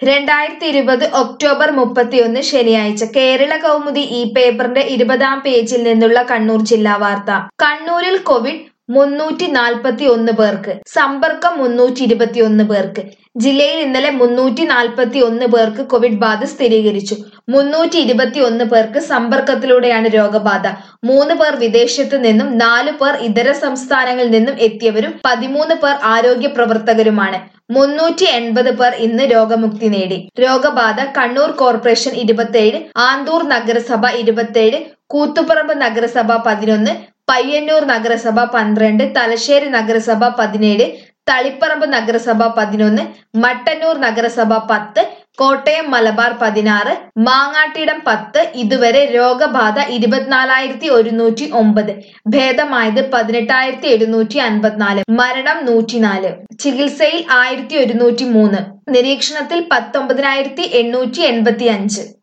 രണ്ടായിരത്തി ഇരുപത് ഒക്ടോബർ മുപ്പത്തിയൊന്ന് ശനിയാഴ്ച കേരള കൗമുദി ഈ പേപ്പറിന്റെ ഇരുപതാം പേജിൽ നിന്നുള്ള കണ്ണൂർ ജില്ലാ വാർത്ത കണ്ണൂരിൽ കോവിഡ് മുന്നൂറ്റി നാൽപ്പത്തി ഒന്ന് പേർക്ക് സമ്പർക്കം മുന്നൂറ്റി ഇരുപത്തി ഒന്ന് പേർക്ക് ജില്ലയിൽ ഇന്നലെ മുന്നൂറ്റി നാൽപ്പത്തി ഒന്ന് പേർക്ക് കോവിഡ് ബാധ സ്ഥിരീകരിച്ചു മുന്നൂറ്റി ഇരുപത്തി ഒന്ന് പേർക്ക് സമ്പർക്കത്തിലൂടെയാണ് രോഗബാധ മൂന്ന് പേർ വിദേശത്ത് നിന്നും നാല് പേർ ഇതര സംസ്ഥാനങ്ങളിൽ നിന്നും എത്തിയവരും പതിമൂന്ന് പേർ ആരോഗ്യ പ്രവർത്തകരുമാണ് മുന്നൂറ്റി എൺപത് പേർ ഇന്ന് രോഗമുക്തി നേടി രോഗബാധ കണ്ണൂർ കോർപ്പറേഷൻ ഇരുപത്തിയേഴ് ആന്തൂർ നഗരസഭ ഇരുപത്തിയേഴ് കൂത്തുപറമ്പ് നഗരസഭ പതിനൊന്ന് പയ്യന്നൂർ നഗരസഭ പന്ത്രണ്ട് തലശ്ശേരി നഗരസഭ പതിനേഴ് തളിപ്പറമ്പ് നഗരസഭ പതിനൊന്ന് മട്ടന്നൂർ നഗരസഭ പത്ത് കോട്ടയം മലബാർ പതിനാറ് മാങ്ങാട്ടിടം പത്ത് ഇതുവരെ രോഗബാധ ഇരുപത്തിനാലായിരത്തി ഒരുന്നൂറ്റി ഒമ്പത് ഭേദമായത് പതിനെട്ടായിരത്തി എഴുന്നൂറ്റി അൻപത്തിനാല് മരണം നൂറ്റിനാല് ചികിത്സയിൽ ആയിരത്തി ഒരുന്നൂറ്റി മൂന്ന് നിരീക്ഷണത്തിൽ പത്തൊമ്പതിനായിരത്തി എണ്ണൂറ്റി എൺപത്തി അഞ്ച്